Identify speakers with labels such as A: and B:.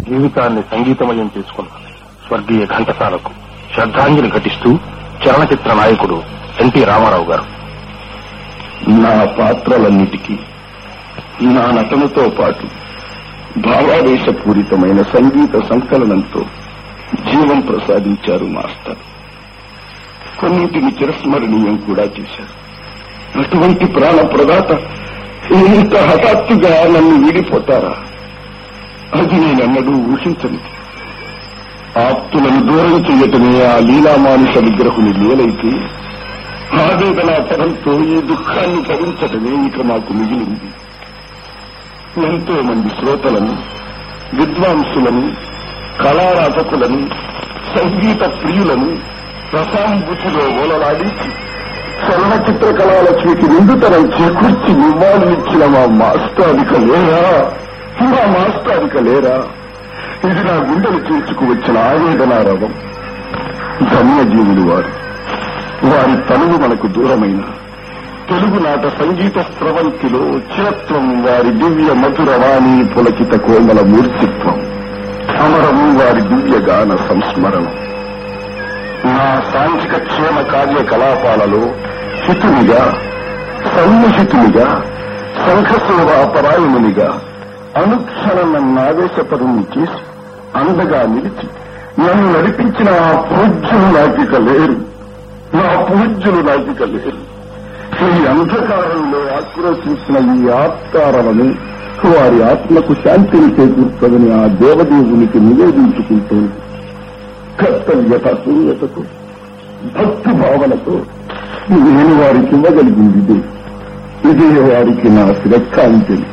A: జీవితాన్ని సంగీతమయం చేసుకున్న స్వర్గీయ ఘంటసాలకు శ్రద్ధాంజలి ఘటిస్తూ చలనచిత్ర నాయకుడు ఎన్టీ రామారావు గారు
B: నా పాత్రలన్నిటికీ నా నటనతో పాటు భావావేశపూరితమైన సంగీత సంకలనంతో జీవం ప్రసాదించారు మాస్టర్ కొన్నింటిని చిరస్మరణీయం కూడా చేశారు అటువంటి ప్రాణ ప్రదాత ఇంత హఠాత్తుగా నన్ను వీడిపోతారా అది నేనన్నడూ ఊహించనిది ఆప్తులను దూరం చేయటమే ఆ లీలామానుష విగ్రహుని లీలైతే ఆవేదన పదంతో ఈ దుఃఖాన్ని భరించటమే ఇక మాకు మిగిలింది ఎంతో మంది శ్రోతలను విద్వాంసులను కళారాధకులను సంగీత ప్రియులను రసానుభూతిలో ఓలలాడించి చలనచిత్ర కళాలక్ష్మికి నిండుతనం చేకూర్చి నివాళులిచ్చిన మా మాస్టారిక లేరా మా మాస్టారిక లేరా ఇది నా గుండెలు చీల్చుకు వచ్చిన ఆవేదన రవం ధన్యజీవులు వారు వారి తనువు మనకు దూరమైన తెలుగునాట సంగీత స్రవంతిలో చిరత్వం వారి దివ్య మధుర వాణి పులకిత కోమల మూర్తిత్వం అమరము వారి దివ్య గాన సంస్మరణం నా సాంఘిక క్షేమ కార్యకలాపాలలో హితునిగా సన్నిహితునిగా సంఘసేవా పరాయణునిగా అనుక్షణం నన్ను ఆవేశపరుని చేసి అందగా నిలిచి నన్ను నడిపించిన ఆ పూజ్యులు నాకిక లేరు నా పూజ్యులు నాకిక లేరు ఈ అంధకారంలో ఆక్రోశించిన ఈ ఆత్కారలను వారి ఆత్మకు శాంతిని చేకూర్చదని ఆ దేవదేవునికి నివేదించుకుంటోంది కర్తవ్యత శూన్యతతో భక్తి భావనతో నేను వారికి ఇవ్వగలిగింది ఇదే ఇదే వారికి నా శ్రద్ధాంజలి